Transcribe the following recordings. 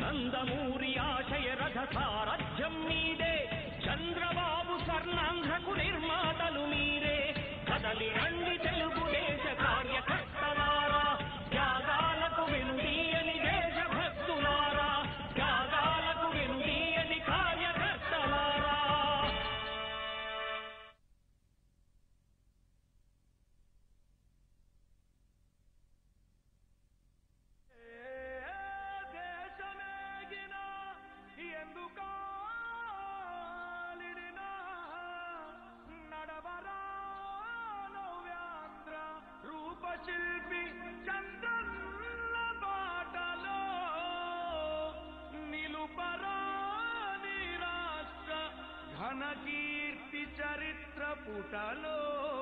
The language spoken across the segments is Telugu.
నందమూరి ఆశయ రథ సారథ్యం మీదే చంద్రబాబు స్వర్ణాంధ్రకు నిర్మాతలు మీరే కదలి రండి తెలుగుదేశ కార్యకర్తలారా త్యాగాలకు వెనుదీయని దేశభక్తులారా త్యాగాలకు వెనుదీయని కార్యకర్తలారా దేశమేగిన ఎందుకాలిడినా నడవరా నవ్యాంధ్ర రూపశిల్పి చంద్రన్న బాటలో నిలుపరా నీ రాష్ట్ర ఘన కీర్తి చరిత్ర పుటలో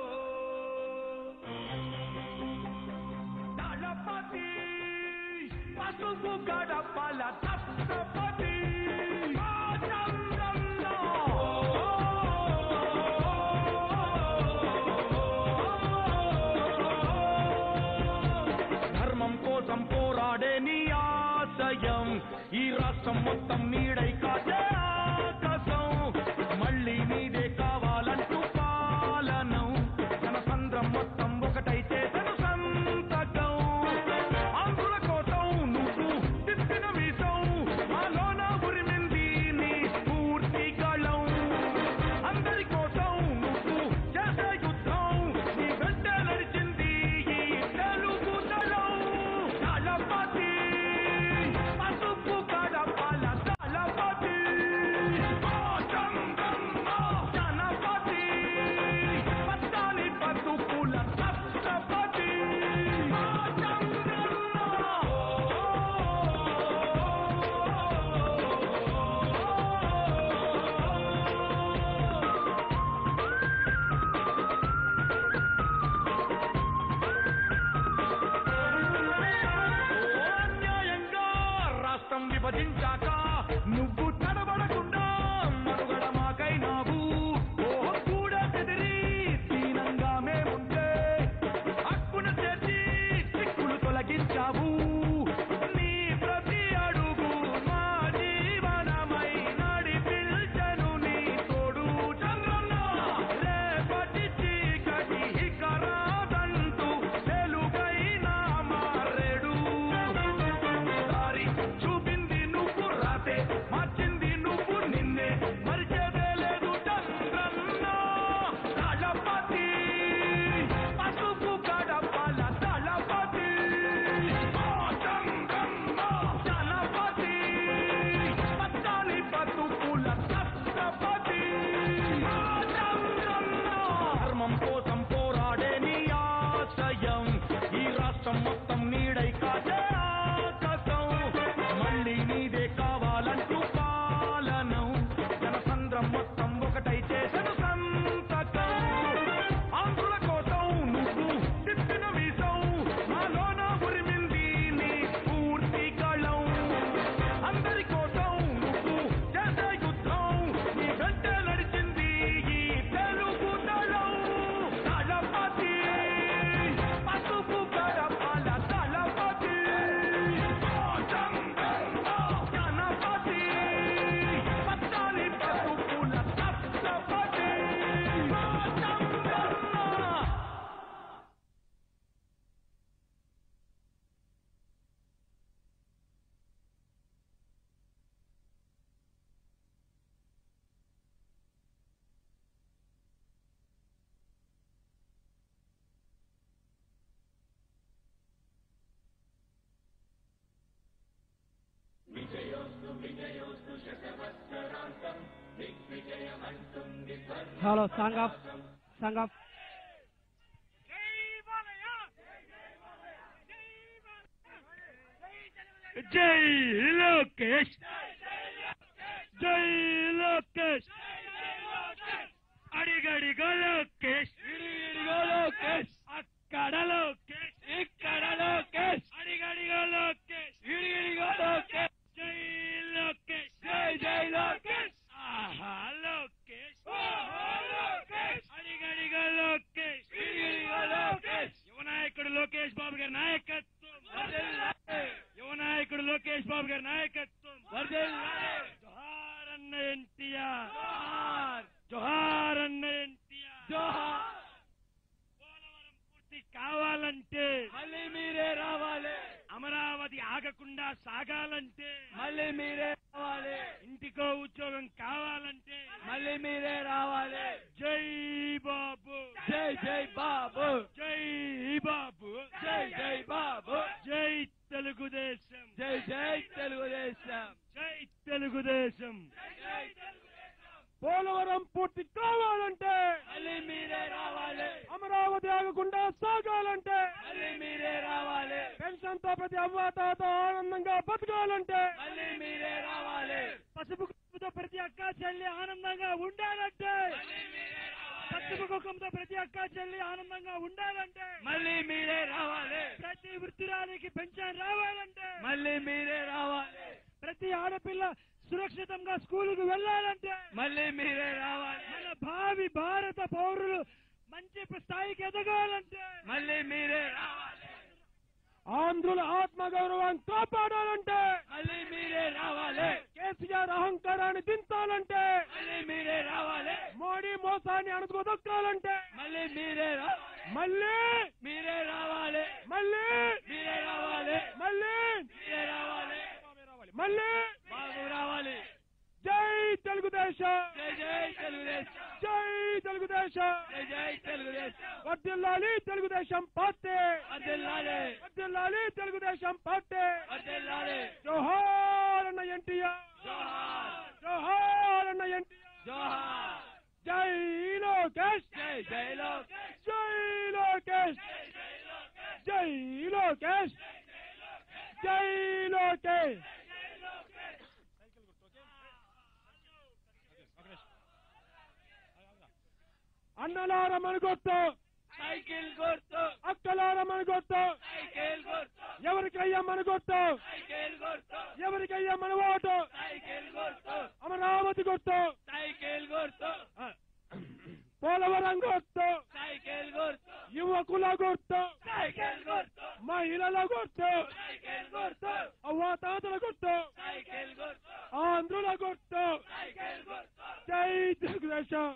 దళపతి పసుపు గడపల ఛత్రపతి మా చంద్రన్న. ధర్మం కోసం పోరాడే నీ ఆశయం ఈ రాష్ట్రం మొత్తం నీడై కాదే ఆకాశం మళ్ళీ నీదే కావాలంటూ పాలనం జనసంద్రం మొత్తం ఒకటై చేసను సంతకం ఆంధ్రుల కోసం నువ్వు తిప్పిన మీసం మాలోన ఉరిమింది నీ స్ఫూర్తి కళం అందరి కోసం నువ్వు చేసే యుద్ధం నీ వెంట నడిచింది ఈ తెలుగు దళం దళపతి పసుపు గడపల దళపతి మా చంద్రన్న జనపతి పచ్చాని బతుకుల రాష్ట్రపతి మా చంద్రన్న అన్యాయంగా రాష్ట్రం విభజించాక నువ్వు తడబడకుండా మనుగడ మాకైనావు ఓ కూడా చెదిరి దీనంగా మేముంటే హక్కున చేర్చి చిక్కులు తొలగించావు నీ ప్రతి అడుగు మా జీవనమై నడిపించను నీ తోడు చంద్రన్న రేపటి చీకటి ఇక రాదంటూ వెలుగైన మారెడు దారి చూపింది నువ్వు రాతే మార్చింది నువ్వు నిన్నే మరిచేదే లేదు చంద్రన్న దళపతి పసుపు గడపల దళపతి మా చంద్రన్న జనపతి పచ్చాని బతుకుల రాష్ట్రపతి మా చంద్రన్న ధర్మం కోసం పోరాడే నీ ఆశయం ఈ రాష్ట్రం మొత్తం నీడై కాదే ఆకాశం మళ్ళీ నీదే కావాలంటూ పాలనం జనసంద్రం మొత్తం ఒకటై చేసను సంతకం ఆంధ్రుల కోసం నువ్వు తిప్పిన వీసం మాలోన ఉరిమింది నీ స్ఫూర్తి కళం అందరి కోసం నువ్వు చేసే యుద్ధం నీ వెంట నడిచింది ఈ తెలుగు దళం దళపతి పసుపు గడపల దళపతి మా చంద్రన్న జనపతి పచ్చాని బతుకుల రాష్ట్రపతి మా Chandranna hello song off song off జై లోకేష్ జై లోకేష్ అడిగడిగో లోకేష్ ఇడిగడిగో లోకేష్ అక్కడ లోకేష్ ఇక్కడ లోకేష్ అడిగడిగో లోకేష్ ఇడిగడిగో లోకేష్ జై లోకేష్ జై జై లోకేష్ ఆహా లోకేష్ ఓహో లోకేష్ అడిగడిగో లోకేష్ ఇడిగడిగో లోకేష్ యువ నాయకుడు లోకేష్ బాబు గారి నాయకత్వం యువ నాయకుడు లోకేష్ బాబు గారి నాయకత్వం వర్ధిల్లాలి జోహార్ అన్న ఎన్టీఆర్ జోహార్ జోహార్ అన్న ఎన్టీఆర్ జోహార్ పోలవరం పూర్తి కావాలంటే మళ్ళీ మీరే రావాలి అమరావతి ఆగకుండా సాగాలంటే మళ్ళీ మీరే రావాలి ఇంటికో ఉద్యోగం కావాలంటే మళ్ళీ మీరే రావాలి జై బాబు జై జై బాబు జై బాబు జై జై బాబు జై తెలుగుదేశం జై జై తెలుగుదేశం జై తెలుగుదేశం పోలవరం పూర్తి కావాలంటే మళ్ళీ మీరే రావాలి అమరావతి ఆగకుండా సాగాలంటే మళ్ళీ మీరే రావాలి పెన్షన్ తో ప్రతి అవ్వాతాతో ఆనందంగా బతకాలంటే మళ్ళీ మీరే రావాలి పసుపు కుంకుమతో ప్రతి అక్క చెల్లి ఆనందంగా ఉండాలంటే పసుపు కుంకుమతో ప్రతి అక్క చెల్లి ఆనందంగా ఉండాలంటే మళ్ళీ మీరే రావాలి ప్రతి వృత్తిరానికి పెన్షన్ రావాలంటే మళ్ళీ మీరే రావాలి ప్రతి ఆడపిల్ల సురక్షితంగా స్కూలుకు వెళ్ళాలంటే మళ్ళీ మీరే రావాలి మన భావి భారత పౌరులు మంచి స్థాయికి ఎదగాలంటే మళ్ళీ మీరే రావాలి ఆంధ్రుల ఆత్మగౌరవం కాపాడాలంటే మళ్ళీ మీరే రావాలి కేసీఆర్ అహంకారాన్ని దించాలంటే మళ్ళీ మీరే రావాలి మోడీ మోసాన్ని అణుచుకోదొక్కాలంటే మళ్ళీ మీరే రావాలి మళ్ళీ మీరే రావాలి మళ్ళీ మీరే రావాలి మళ్ళీ మీరే రావాలి మళ్ళీ బాబు రావాలి జై తెలుగుదేశం జై జై తెలుగుదేశం జై తెలుగుదేశం జై జై తెలుగుదేశం వర్దిల్లాలి తెలుగుదేశం పార్టీ వర్ధిల్లాలి వర్దిల్లాలి తెలుగుదేశం పార్టీ వర్ధిల్లాలి జోహార్ అన్న ఎన్టీఆర్ జోహార్ జోహార్ అన్న ఎన్టీఆర్ జోహార్ జై లోకేష్ జై జై లోకేష్ జై లోకేష్ జై లోకేష్ జై లోకేష్ అన్నలార మనగొట్టు సైకిల్ గుర్తు అక్కలార మనగొట్టు సైకిల్ గుర్తు ఎవరికయ్యా మనగొట్టు సైకిల్ గుర్తు ఎవరికయ్యా మన ఓటు సైకిల్ గుర్తు అమరావతి గుర్తు సైకిల్ గుర్తు పోలవరం గుర్తు సైకిల్ గుర్తు యువకుల గుర్తు సైకిల్ గుర్తు మహిళల గుర్తు సైకిల్ గుర్తు అవ్వాతాతల గుర్తు సైకిల్ గుర్తు ఆంధ్రుల గుర్తు సైకిల్ గుర్తు జై తెలుగుదేశం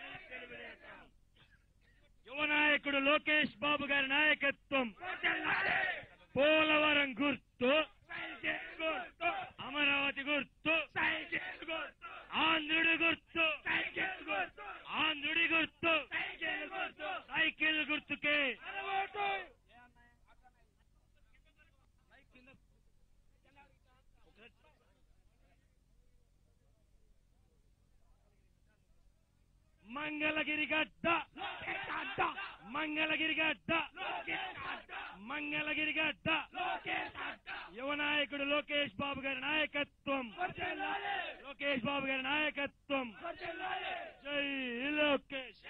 యువ నాయకుడు లోకేష్ బాబు గారి నాయకత్వం పోలవరం గుర్తు గుర్తు అమరావతి గుర్తు ఆంధ్రుడి గుర్తు ఆంధ్రుడి గుర్తు సైకిల్ గుర్తుకే మంగళగిరి గడ్డ మంగళగిరి గడ్డ మంగళగిరి గడ్డ యువ నాయకుడు లోకేష్ బాబు గారి నాయకత్వం లోకేష్ బాబు గారి నాయకత్వం జై లోకేష్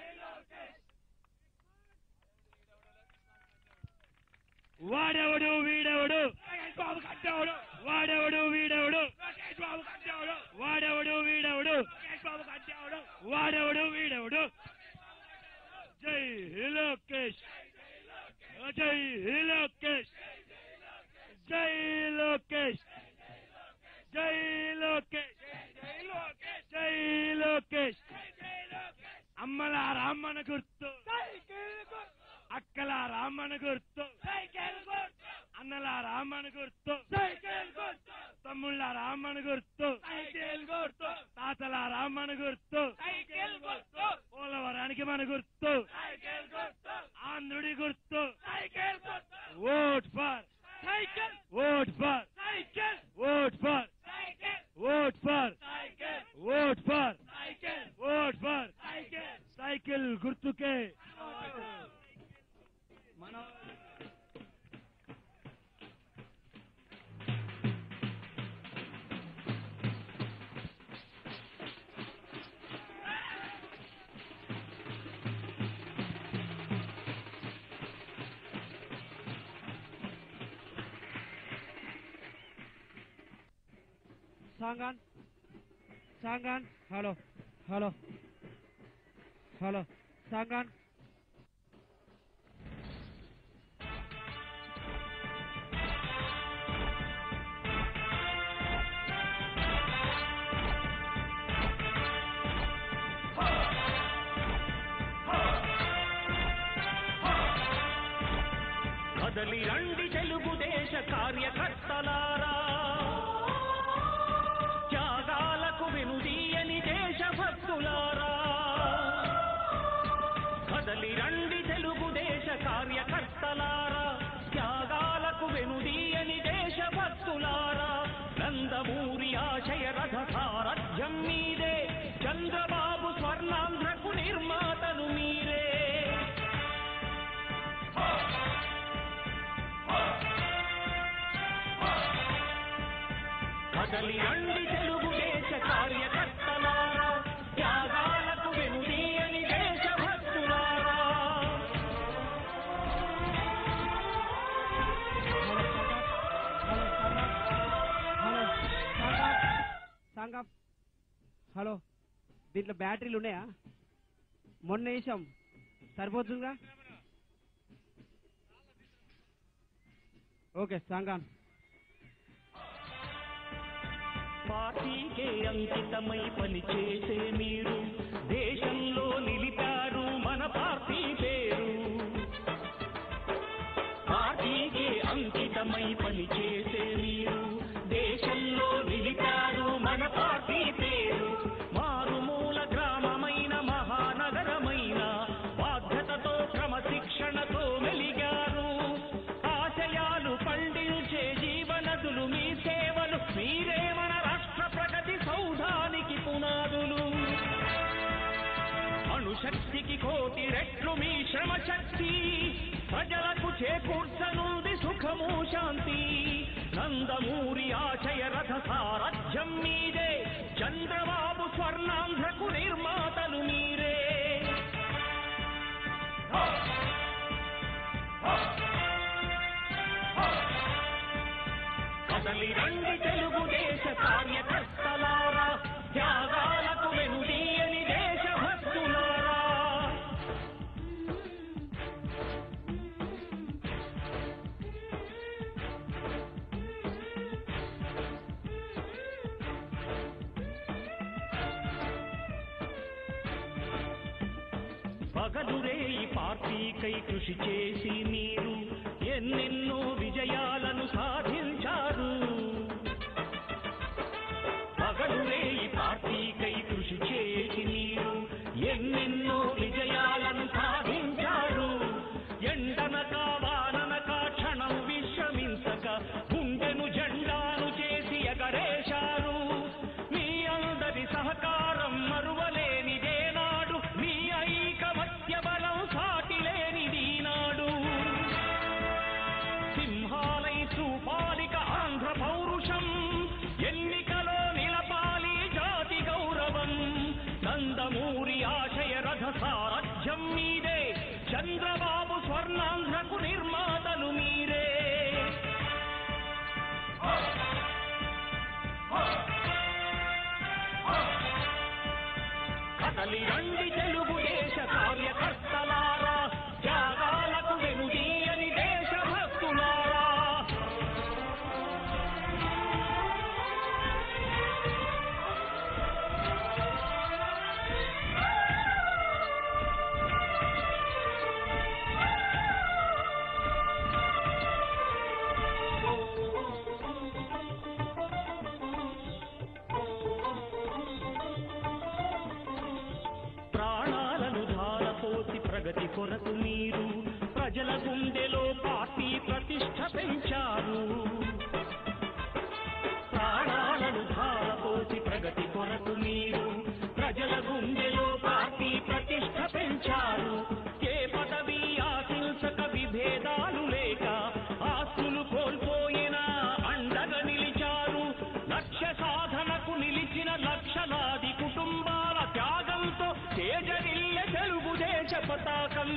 వాడెవడు వీడెవడు వాడెవడు వీడెవడు వాడెవడు వీడెవడు వాడెవడు వీడెవడు జై లోకేష్ జై లోకేష్ జై లోకేష్ జై లోకేష్ జై లోకేష్ అమ్మల రామన గుర్తు అక్కల రామన గుర్తు అన్నల రామన గుర్తు తమ్ముళ్ళ రామన గుర్తు తాతల రామన గుర్తు పోలవరానికి మన గుర్తు ఆంధ్రుడి గుర్తు vote for vote for vote for vote for vote for vote for cycle గుర్తుకే song on song on hello hello hello song on కదలి రండి తెలుగుదేశ కార్యకర్తలారా త్యాగాలకు వెనుదీయని దేశభక్తులారా కదలి రండి తెలుగుదేశ కార్యకర్తలారా త్యాగాలకు వెనుదీయని దేశభక్తులారా నందమూరి ఆశయ రథ సారథ్యం మీదే చంద్రబాబు స్వర్ణాంధ్రకు నిర్మాతలు మీరే కదలి రండి తెలుగుదేశ కార్యకర్తలారా త్యాగాలకు వెనుదీయని దేశభక్తులారా హలో సాంగ్ ఆఫ్ హలో దీంట్లో బ్యాటరీలు ఉన్నాయా మొన్న వేసాం సరిపోతుందిగా ఓకే సాంగ్ ఆన్ పార్టీకే అంకితమై పనిచేసే మీరు దేశంలో నిలిపారు మన పార్టీ పేరు పార్టీకే అంకితమై పనిచేసే మీరు దేశంలో నిలిపారు మన పార్టీ పేరు మారుమూల గ్రామమైన మహానగరమైన బాధ్యతతో క్రమశిక్షణతో మెలిగారు ఆశయాలు పండించే జీవనదులు మీ సేవలు మీరే మన రాష్ట్ర ప్రగతి సౌధానికి పునాదులు అణుశక్తికి కోటి రెట్లు మీ శ్రమ శక్తి ప్రజలకు చేకూర్చనుంది సుఖము శాంతి నందమూరి ఆశయ రథ సారథ్యం మీదే చంద్రబాబు స్వర్ణాంధ్రకు నిర్మాతలు మీరే కదలి రండి తెలుగుదేశ కార్యకర్తలారా త్యాగాలకు వెనుదీయని దేశభక్తులారా పగలురే ఈ పార్టీకై కృషి చేసి మీరు ఎన్నెన్నో విజయాలను సాధించారు పగలురే ఈ పార్టీకై కృషి చేసి మీరు ఎన్నెన్నో విజయాలను సాధించారు ఎండనక వాననక క్షణం విశ్రమించక గుండెను జెండాను చేసి ఎగరేశారు మీ అందరి సహకారం మరువలేనిదే నాడు మీ ఐకమత్య బలం సాటిలేనిది నాడు సింహాలై చూపాలిక ఆంధ్ర పౌరుషం ఎన్నికలో నిలపాలి జాతి గౌరవం నందమూరి ఆశయ రథ సారథ్యం మీదే చంద్రబాబు స్వర్ణాంధ్రకు నిర్మాతలు మీరే కదలి రండి తెలుగుదేశ కార్యకర్తలారా త్యాగాలకు వెనుదీయని దేశభక్తులారా ప్రాణాలను ధారపోసి ప్రగతి కొరకు మీరు ప్రజల గుండెలో పార్టీ ప్రతిష్ట పెంచారు ప్రాణాలను ధారపోసి ప్రగతి కొరకు మీరు ప్రజల గుండెలో పార్టీ ప్రతిష్ట పెంచారు ఏ పదవి ఆశించక విభేదాలు లేక ఆస్తులు కోల్పోయినా అండగా నిలిచారు లక్ష్య సాధనకు నిలిచిన లక్షలాది కుటుంబాల త్యాగంతో తేజరిల్లె తెలుగుదేశ పతాకం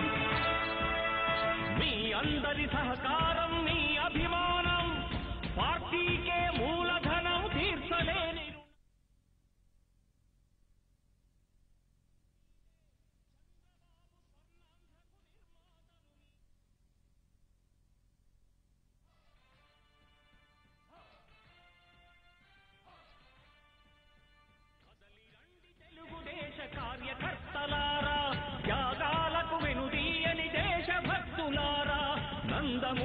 మీ అందరి సహకారం మీ అభిమానం పార్టీకే మూలధనం తీర్చలేని తెలుగుదేశ కార్యకర్తలారా త్యాగాలకు వెనుదీయని దేశభక్తులారా నందము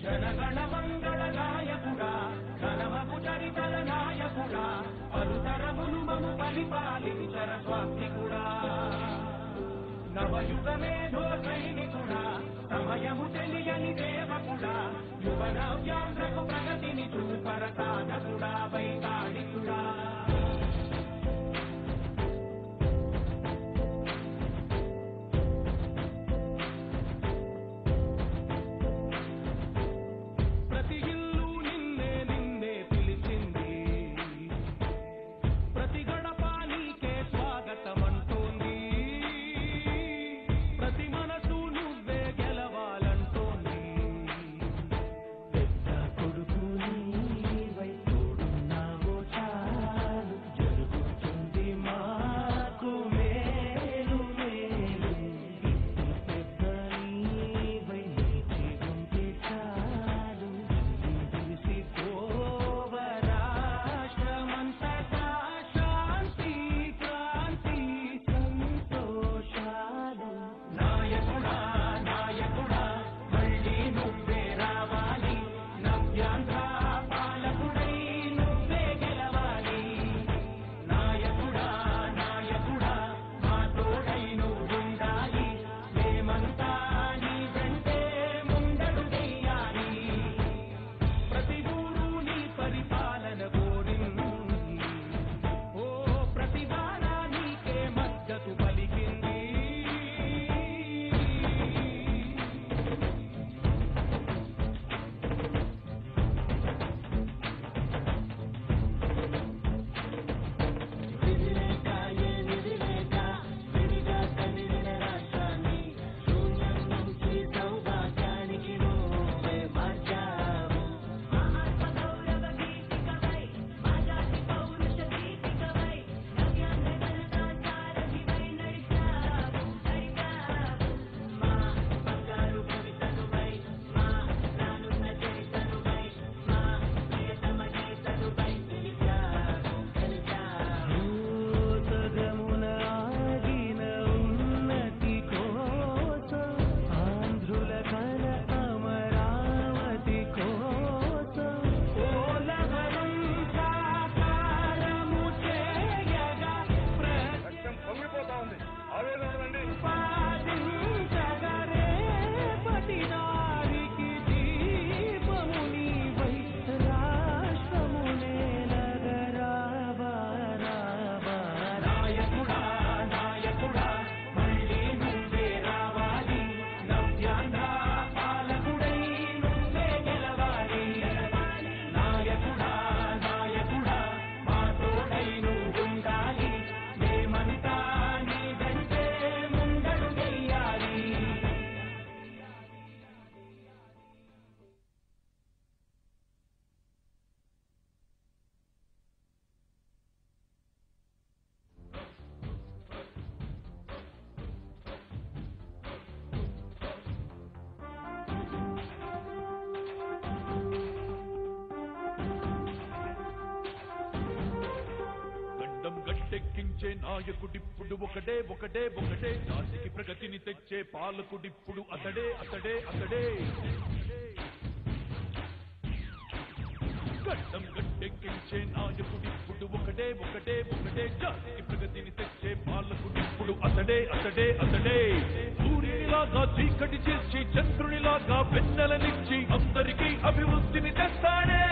జనగణ మంగళ నాయకుడా ఘనమకు చరితల నాయకుడా పలుతరములు మము పరిపాలించర స్వామికుడా నవయుగమేధో సైనికుడా సమయము తెలియని దేవకుడా యువన వ్యాసకు ప్రగతిని చూపర సాధకుడా వైతాళికుడా ప్రతి ఇల్లు నిన్నే నిన్నే పిలిచింది ప్రతి గడప నీకే స్వాగతమంటోంది ప్రతి మనసు నువ్వే గెలవాలంటోంది పెద్ద కొడుకు నీవై తోడున్నావో చాలు జరుగుతుంది మాకు మేలు మేలు ఇంటి పెద్ద నీవై నిలిచి ఉంటే చాలు తెలిసి పోవ రాష్ట్రమంతటా శాంతి క్రాంతి సంతోషాలు నాయకుడా నాయకుడా మళ్ళీ నువ్వే రావాలి నవ్యాంధ్ర పాలకుడై నువ్వే గెలవాలి నాయకుడా నాయకుడా మా తోడై నువ్వుండాలి మేమంతా నీ వెంటే ముందడు చెయ్యాలి ప్రతి ఊరు నీ పరిపాలన కోరింది ఓ ప్రతి వార నీకే మద్దతు పలికింది విధిలేక ఏ విధిలేక విడిగా కదిలిన రాష్ట్రాన్ని శూన్యం నుంచి సౌభాగ్యానికి నువ్వే మార్చావు సగమున ఆగిన ఉన్నతి కోసం ఆంధ్రుల కల అమరావతి కోసం ఓలవరం సాకారము చేయగా పొంగిపోతా ఉంది ఆవేదన ఉండండి ప్రతిపాదించగరే పటి నారికి దీపము నీవై రాష్ట్రము నేలగరావా రావా నాయకుడా నాయకుడా మళ్ళీ నువ్వే రావాలి నవ్యాంధ్ర పాలకుడై నువ్వే గెలవాలి నాయకుడా నాయకుడా మా తోడై నువ్వుండాలి మేమంతా నీ వెంటే ముందడు చెయ్యాలి గండం గట్టెక్కించే నాయకుడిప్పుడు ఒకడే ఒకడే ఒకడే జాతికి ప్రగతిని తెచ్చే పాలకుడిప్పుడు అతడే అతడే అతడే గడ్డం గట్టెక్కించే నాయకుడిప్పుడు ఒకడే ఒకటే ఒకటే జాతికి ప్రగతిని తెచ్చే పాలకుడిప్పుడు అతడే అతడే అతడే సూర్యునిలాగా చీకటి చేసి చంద్రునిలాగా వెన్నెలనిచ్చి అందరికీ అభివృద్ధిని తెస్తాడే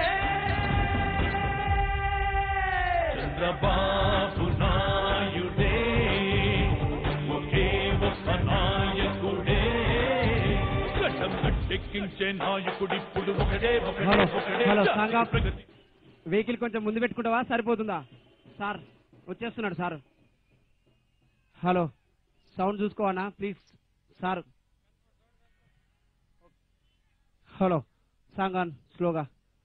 చంద్రబాబు నాయుడే ఒకే ఒక్క నాయకుడే గడ్డం గట్టెక్కించే నాయకుడిప్పుడు ఒకడే ఒకడే హలో, ఒకడే హలో, జాతికి సంఘం. ప్రగతి వెహికల్ కొంచెం ముందు పెట్టుకుంటావా సరిపోతుందా సార్ వచ్చేస్తున్నాడు సార్ హలో సౌండ్ చూసుకోవన్నా please sir hello song on స్లోగా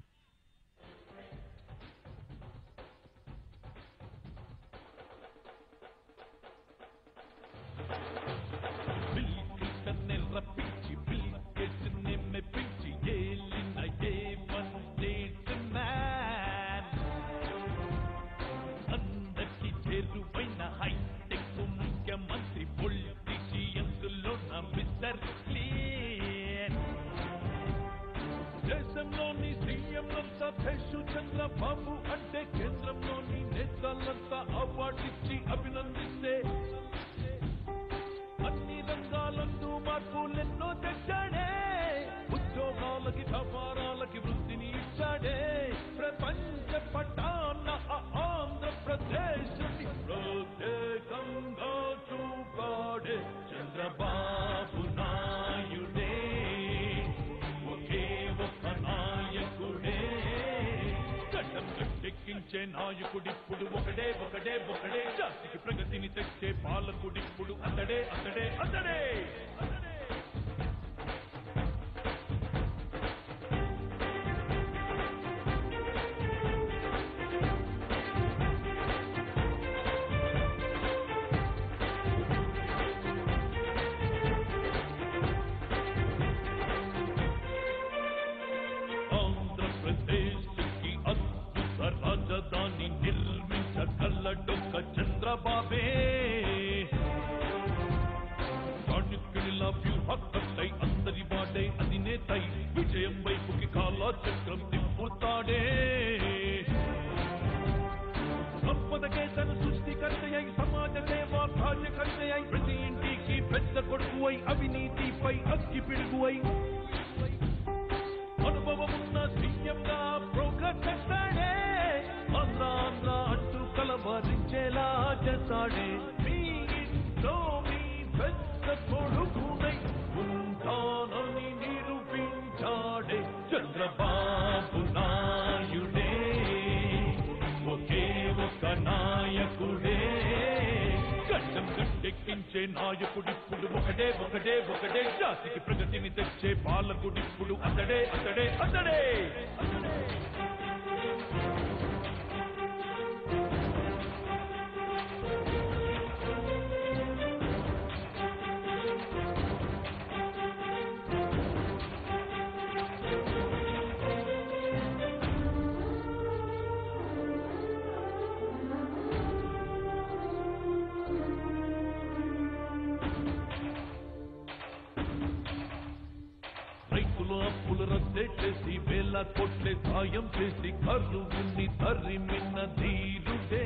బిల్కిసన్నే రప్పించి బిల్కెట్నే మెప్పించి ఏలిన ఏ వన్ స్టేట్ మ్యాన్ అందరికి చేరువైన హైటెక్ ముఖ్యమంత్రి పొలిటీషియన్స్ లో నా మిస్టర్ క్లీన్ దేశంలోని సీఎంలంతా దేశు చంద్రబాబు అంటే కేంద్రంలోని నేతలంతా అవార్డిచ్చి అభినందిస్తే అన్ని రంగాలందు మార్పులెన్నో తెచ్చాడే ఉద్యోగాలకి వ్యాపారాలకి వృద్ధిని ఇచ్చాడే ప్రపంచ పటాన ఆ ఆంధ్రప్రదేశ్ ప్రత్యేకంగా చూపాడే చంద్రబాబు నాయుడే ఒకే ఒక్క నాయకుడే గడ్డం గట్టెక్కించే నాయకుడిప్పుడు ఒకడే ఒకడే ఒకడే జాతికి ప్రగతిని తెచ్చే పాలకుడిప్పుడు అతడే అతడే అతడే ఆంధ్రప్రదేశ్కి అద్భుత రాజధాని నిర్మించగలడొక్క చంద్రబాబే చాణుక్యునిలా వ్యూహకర్తై అందరి వాడై అధినేతై విజయం వైపుకి కాలాచక్రం తిప్పుతాడే సంపదకే తన సృష్టికర్తయై సమాజ సేవా కార్యకర్తయై ప్రతి ఇంటికి పెద్ద కొడుకువై అవినీతిపై అగ్గి పిడుగువై అనుభవమున్న సీఎంగా ప్రోగ్రెస్ చేస్తాడే ఆంధ్ర ఆంధ్ర అంటూ కలవరించేలా చేస్తాడే మీ ఇంట్లో మీ పెద్ద కొడుకునై ఉంటానని నిరూపించాడే చంద్రబాబు నాయుడే ఒకే ఒక నాయకుడే గడ్డం గట్టెక్కించే నాయకుడిప్పుడు ఒకడే ఒకడే ఒకడే జాతికి ప్రగతిని తెచ్చే పాలకుడిప్పుడు అతడే అతడే అతడే అతడే రైతులు అప్పులు రద్దే చేసి వేల కోట్లే సాయం చేసి కరువుని తరిమిన ధీరుడే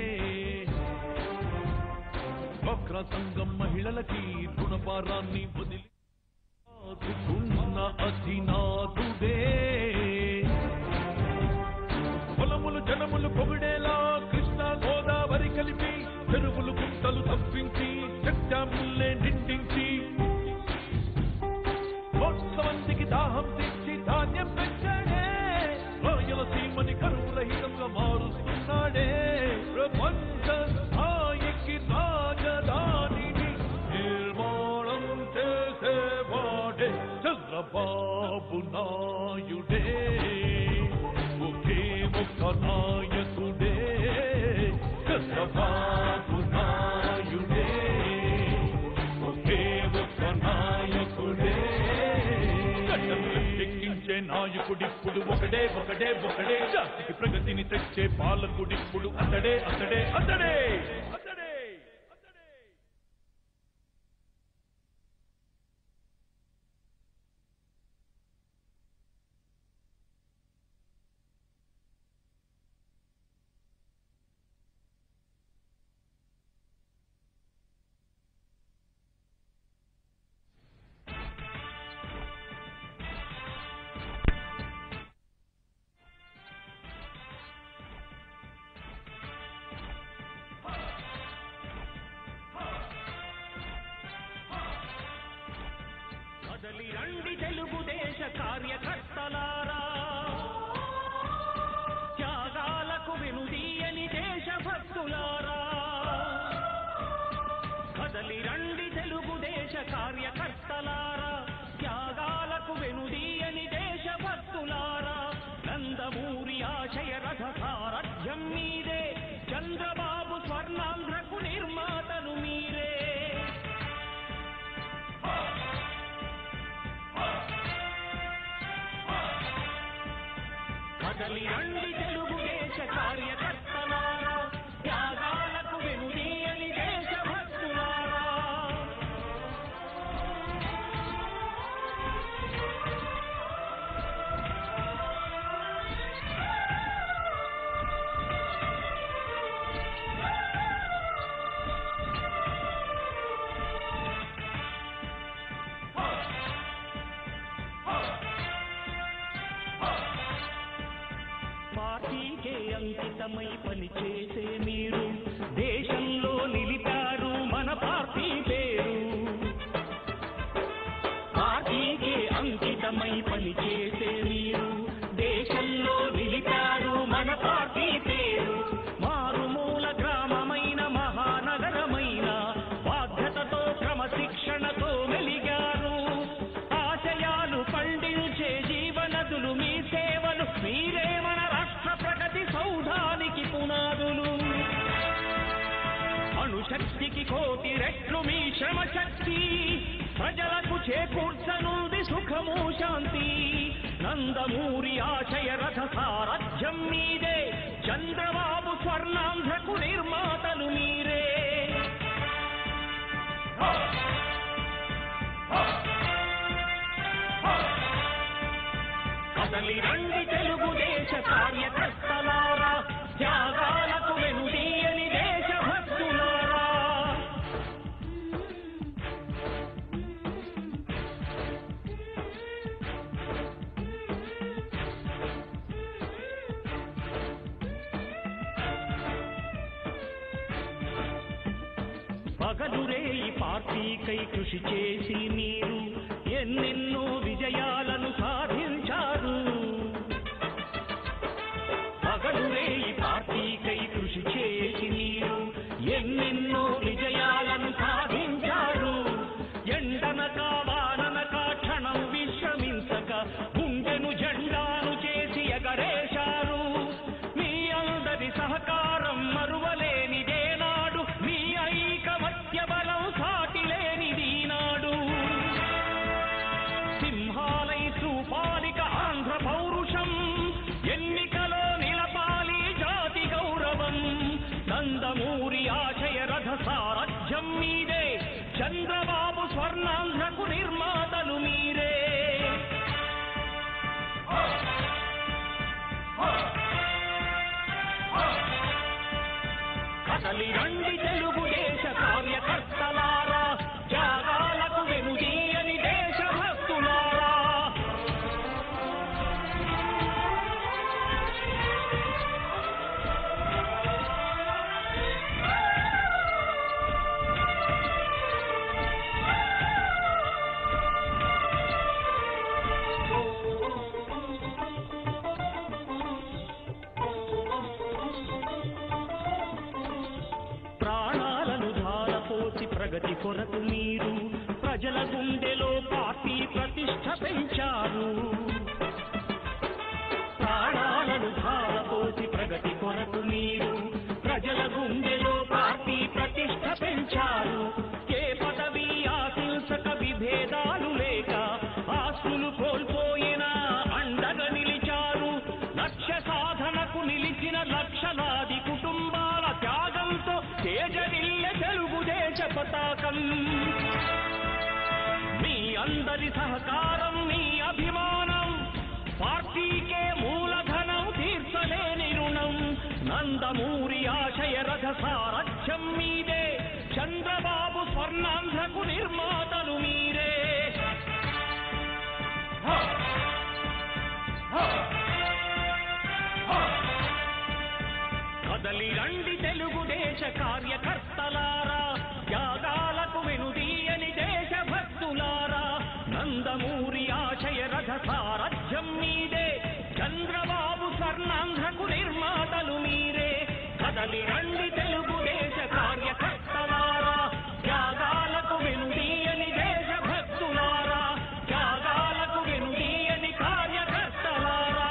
డ్వాక్రా సంఘం మహిళలకి రుణభారాన్ని వదిలి ఆదుకున్న అధినాథుడే పొలములు జనములు పొగిడేలా కృష్ణ గోదావరి కలిపి చెరువులు గుంటలు తప్పించి చెక్ డ్యాముల్నే నిండించి కోట్ల మందికి దాహం తెచ్చి ధాన్యం పెంచాడే రాయలసీమని కరువు రహితంగా మారుస్తున్నాడే ప్రపంచ స్థాయికి రాజధానిని నిర్మాణం చేసేవాడే చంద్రబాబు నాయుడే ఒకే ఒక్క నాయకుడే చంద్రబాబు నాయుడే ఒకే ఒక్క నాయకుడే గడ్డం ఎక్కించే నాయకుడిప్పుడు ఒకడే ఒకడే ఒకడే జాతికి ప్రగతిని తెచ్చే పాలకుడిప్పుడు అతడే అతడే అతడే అతడే అతడే కదలి రండి తెలుగుదేశ కార్యకర్తలారా త్యాగాలకు వెనుదీయని దేశభక్తులారా కదలి రండి తెలుగుదేశ కార్యకర్తలారా త్యాగాలకు వెనుదీయని దేశభక్తులారా నందమూరి ఆశయ రథ సారథ్యం మీదే చంద్రబాబు స్వర్ణాంధ్రకు నిర్మాతను మీరే కదలి రండి తెలుగుదేశ కార్యకర్తలారా త్యాగాలకు వెనుదీయని దేశభక్తులారా అంకితమై పనిచేసే మీరు దేశంలో నిలిపారు మన పార్టీ పేరు పార్టీకే అంకితమై పనిచేసే మీరు దేశంలో నిలిపారు మన పార్టీ పేరు మారుమూల గ్రామమైన మహానగరమైన బాధ్యతతో క్రమశిక్షణతో మెలిగారు ఆశయాలు పండించే జీవనదులు మీ సేవలు మీరే మన రాష్ట్ర ప్రగతి సౌధానికి పునాదులు అణుశక్తికి కోటి రెట్లు మీ శ్రమ శక్తి ప్రజలకు చేకూర్చనుంది సుఖము శాంతి నందమూరి ఆశయ రథ సారథ్యం మీదే చంద్రబాబు స్వర్ణాంధ్రకు నిర్మాతలు మీరే కదలి రండి తెలుగుదేశ కార్యకర్తలారా త్యాగాలకు వెనుదీయని దేశభక్తులారా పగలురే ఈ పార్టీకై కృషి చేసి మీరు ఎన్నెన్నో విజయాలను సాధించారు పగలురే ఈ పార్టీకై కృషి చేసి మీరు ఎన్నెన్నో విజయాలను సాధించారు ఎండనక వాననక క్షణం విశ్రమించక గుండెను జెండాను చేసి ఎగరేశారు మీ అందరి సహకారం మరువలేనిదే నాడు మీ ఐకమత్య బలం సాటి లేనిది నాడు సింహాలై చూపాలిక ఆంధ్ర పౌరుషం ఎన్నికలో నిలపాలి జాతి గౌరవం నందమూరి ఆశయ రథ సారథ్యం మీదే చంద్రబాబు స్వర్ణాంధ్రకు నిర్మాతలు మీరే కదలి రండి తెలుగుదేశ కార్యకర్తలారా త్యాగాలకు వెనుదీయని దేశభక్తులారా ప్రాణాలను ధారపోసి ప్రగతి కొరకు మీరు ప్రజల గుండెలో పార్టీ ప్రతిష్ట పెంచారు ప్రాణాలను ధారపోసి ప్రగతి కొరకు మీరు ప్రజల గుండెలో పార్టీ ప్రతిష్ట పెంచారు ఏ పదవి ఆశించక విభేదాలు లేక ఆస్తులు కోల్పోయినా అండగా నిలిచారు లక్ష్య సాధనకు నిలిచిన లక్షలాది కుటుంబాల త్యాగంతో తేజరిల్లె తెలుగుదేశ పతాకం మీ అందరి సహకారం మీ అభిమానం పార్టీకే మూలధనం తీర్చలేని రుణం నందమూరి ఆశయ రథ సారథ్యం మీదే చంద్రబాబు స్వర్ణాంధ్రకు నిర్మాతలు మీరే కదలి రండి తెలుగుదేశ కార్యకర్తలారా త్యాగాలకు వెనుదీయని దేశభక్తులారా నందమూరి ఆశయ రథ సారథ్యం మీదే చంద్రబాబు స్వర్ణాంధ్రకు నిర్మాతలు మీరే కదలి రండి తెలుగుదేశ కార్యకర్తలారా త్యాగాలకు వెనుదీయని దేశభక్తులారా త్యాగాలకు వెనుదీయని కార్యకర్తలారా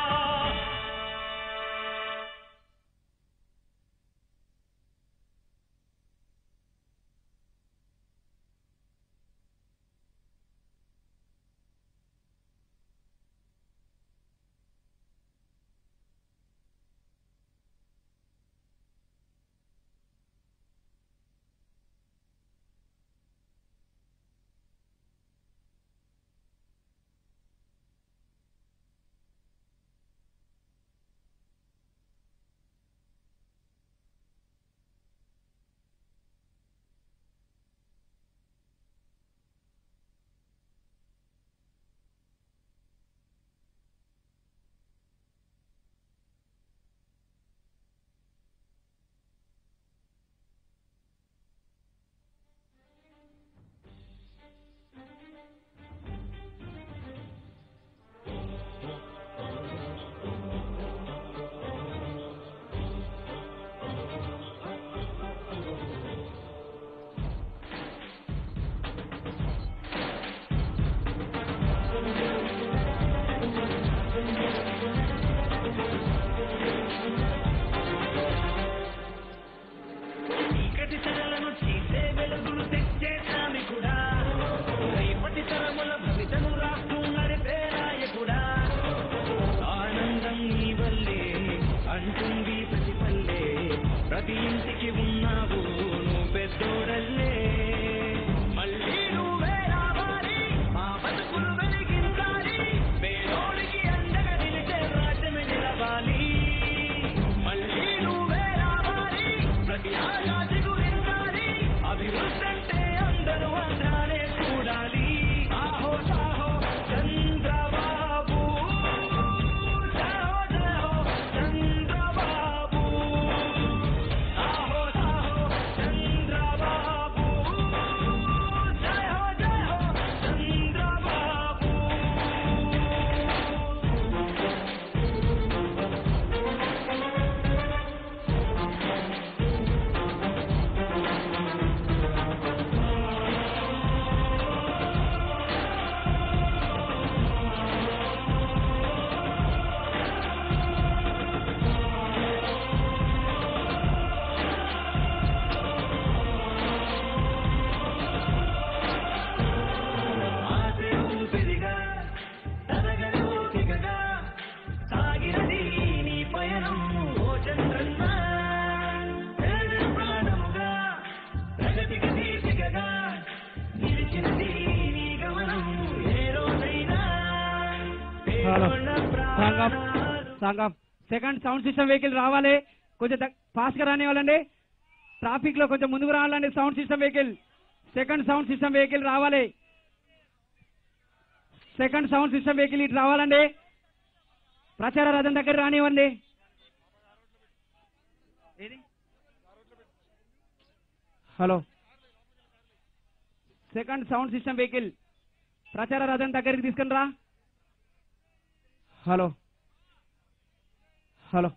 ఇంటికి ఉన్నావు నువ్వు పెద్దోడల్లే మళ్ళీ నువ్వే రావాలి మా బతుకులు వెలిగించాలి పేదోడికి అండగా నిలిచే రాజ్యమే నిలవాలి మళ్ళీ నువ్వే రావాలి ప్రతి ఆయాది గురించాలి అభివృద్ధి అంటే అందరూ అందానే చూడాలి ఆహో సాహో చంద్రబాబు జయో జయో చంద్రబాబు ఆహో సాహో చంద్రబాబు జయో జయో చంద్రబాబు ఆశే ఊపిరిగా తరగని ఓపికగా సాగినది నీ పయనం ఓ చంద్రన్న పేదల ప్రాణముగా ప్రగతికి దీపికగా నిలిచినది నీ గమనం ఏ రోజైనా హలో పేదోళ్ళ సంగం ప్రాణాలు సంగం సెకండ్ సౌండ్ సిస్టమ్ వెహికల్ రావాలి కొంచెం ఫాస్ట్ గా రానివ్వాలండి ట్రాఫిక్ లో కొంచెం ముందుకు రావాలండి sound system vehicle second sound system vehicle రావాలి సెకండ్ సౌండ్ సిస్టమ్ వెహికల్ ఇటు రావాలండి ప్రచార రథం దగ్గర రానివ్వండి ఏది hello second sound system vehicle ప్రచార రథం దగ్గరికి తీసుకుని రా హలో హలో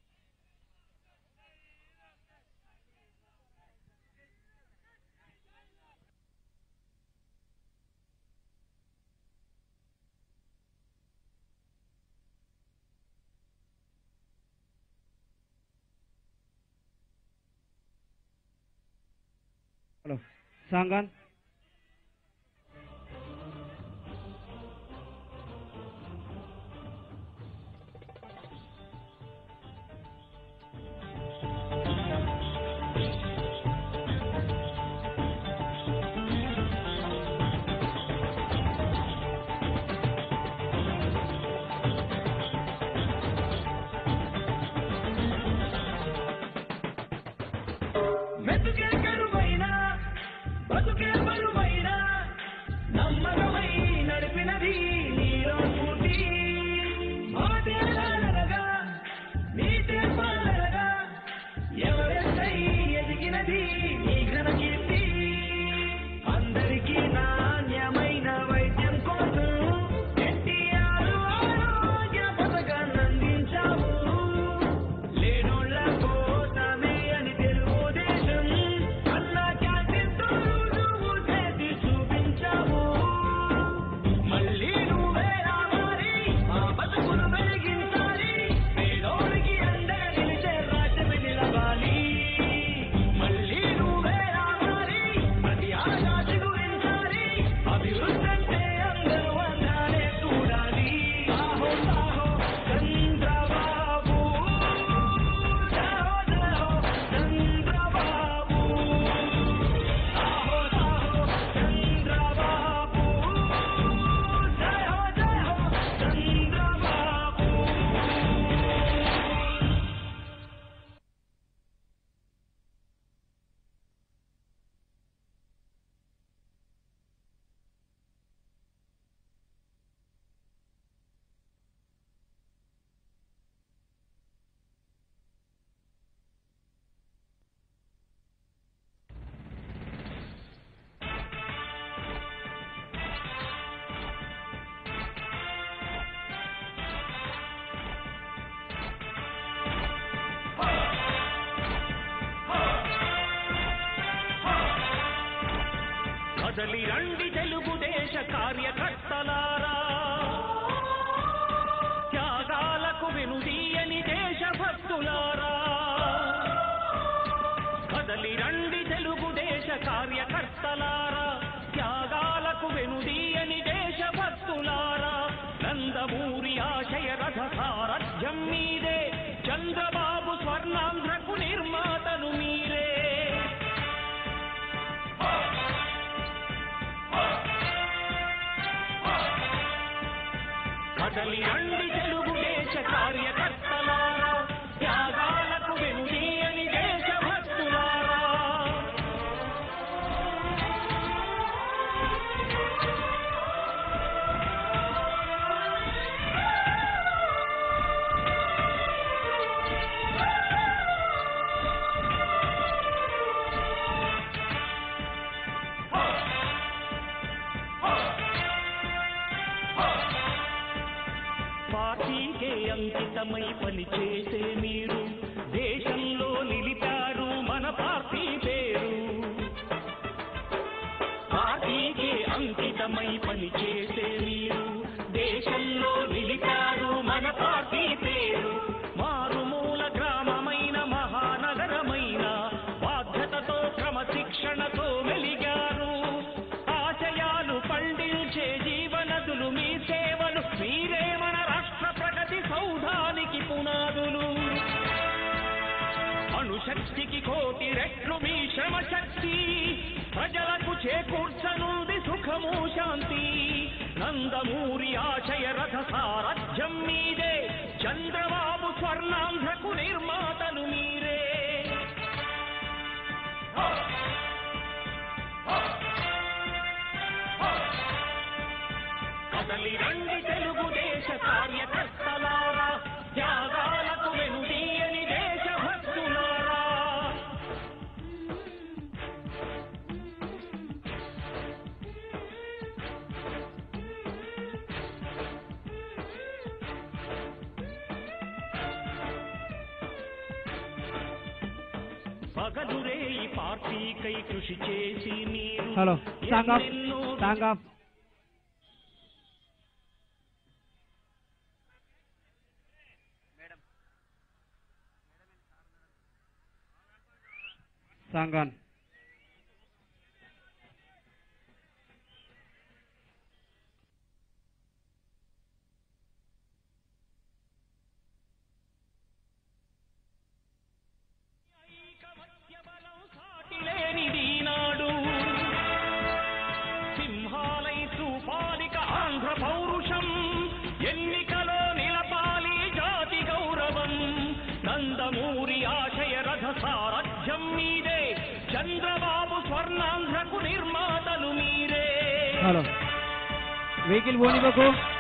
హలో సాంగాన్ మెతుకే కరువైన బతుకే బరువైన నమ్మకమై నడిపినది నీలో స్ఫూర్తి మాటే లాలనగా నీతే పాలనగా ఎవరెస్టై ఎదిగినది నీ ఘన కీర్తి అందరికీ నాణ్యమైన వైద్యం కోసం ఎన్టీఆర్ ఆరోగ్య పథకాన్ని అందించావు లేనోళ్ళ కోసమే అని తెలుగుదేశం అన్న క్యాంటీన్తో నువ్వు చేసి చూపించావు మళ్ళీ నువ్వే రావాలి మా బతుకులు వెలిగించాలి పేదోడికి అండగా నిలిచే రాజ్యమే నిలవాలి మళ్ళీ నువ్వే రావాలి ప్రతి ఆశాచి గురించాలి అభివృద్ధి అంటే అందరూ అందానే చూడాలి సాహో సాహో చంద్రబాబు జయో జయో చంద్రబాబు సాహో సాహో చంద్రబాబు జయో జయో చంద్రబాబు కదలి రండి తెలుగుదేశ కార్యకర్తలారా త్యాగాలకు వెనుదీయని దేశభక్తులారా కదలి రండి తెలుగుదేశ కార్యకర్తలారా త్యాగాలకు వెనుదీయని దేశభక్తులారా నంద నందమూరి ఆశయ రథ సారథ్యం మీదే చంద్రబాబు స్వర్ణాంధ్రకు నిర్మాతలు మీరే కదలి రండి తెలుగుదేశ కార్యకర్తలారా త్యాగాలకు వెనుదీయని దేశభక్తులారా పార్టీకే అంకితమై పనిచేసే మీరు దేశంలో నిలిపారు మన పార్టీ పేరు పార్టీకే అంకితమై పనిచేసే మీరు దేశంలో నిలిపారు మన పార్టీ పేరు మారుమూల గ్రామమైన మహానగరమైన బాధ్యతతో క్రమశిక్షణతో మెలిగారు ఆశయాలు పండించే జీవనదులు మీ సేవలు మీరే మన రాష్ట్ర ప్రగతి సౌధానికి పునాదులు అణుశక్తికి కోటి రెట్లు మీ శ్రమ శక్తి ప్రజలకు చేకూర్చనుంది సుఖము శాంతి నందమూరి ఆశయ రథ సారథ్యం మీదే చంద్రబాబు స్వర్ణాంధ్రకు నిర్మాతలు మీరే కదలి రండి తెలుగుదేశ కార్యకర్తలారా త్యాగాలకు వెనుదీయని దేశభక్తులారా పగలురే ఈ పార్టీకై కృషి చేసి మీరు హలో సాంగ్ ఆఫ్ ఎన్నెన్నో సాంగ్ ఆఫ్ సాంగ్ ఆన్ ఐకమత్య బలం సాటిలేనిదీనాడు సింహాలై చూపాలిక ఆంధ్ర పౌరుషం ఎన్నికలో నిలపాలి జాతి గౌరవం నందమూరి ఆశయ రథ సారథ్యం మీదే చంద్రబాబు స్వర్ణాంధ్రకు నిర్మాతలు మీరే హలో వెహికల్ పోనివ్వకు